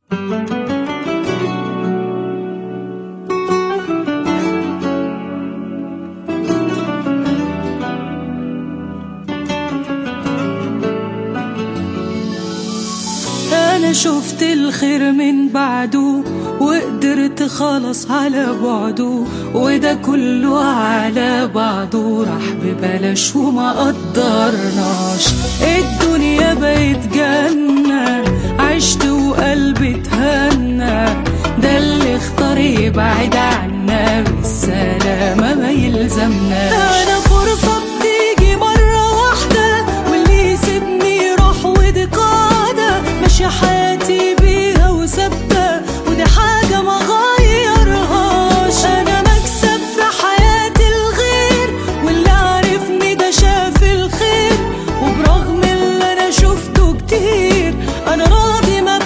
انا شفت الخير من بعده وقدرت خلاص على بعده وده كله على بعضه راح ببلاش وما قدرناش الدنيا بقت جنة عشت وقلبي اتهنى ده اللي اختار يبعد عنا بالسلامة ما يلزمناش انا فرصة بتيجي مرة واحدة واللي يسيبني يروح ودي قاعدة ماشية حياتي بيها وثابتة ودي حاجة ما غيرهاش أنا مكسب في حياة الغير واللي عارفني ده شاف الخير وبرغم اللي أنا شفته كتير أنا راضي ما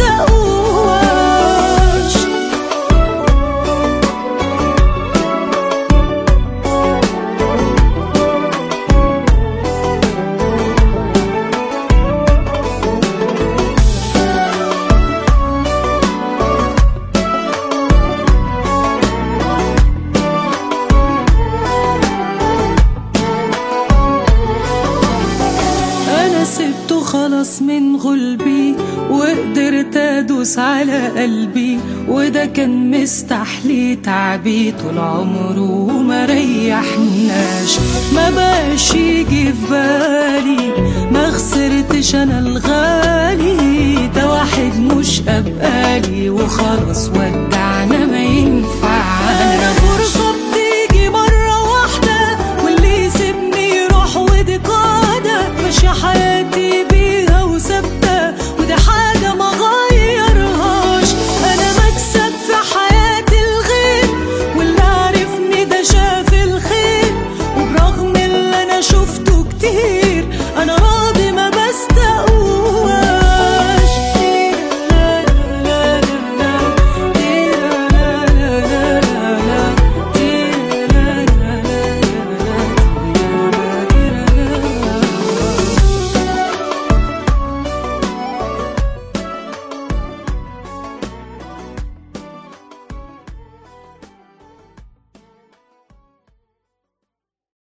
بستقواش انا سبته خلاص من غلبي وقدرت ادوس على قلبي وده كان مستحلي تعبي طول عمره وما ريحناش ما بقاش يجي في بالي ما خسرتش انا الغالي ده واحد مش ابقالي وخلاص ودي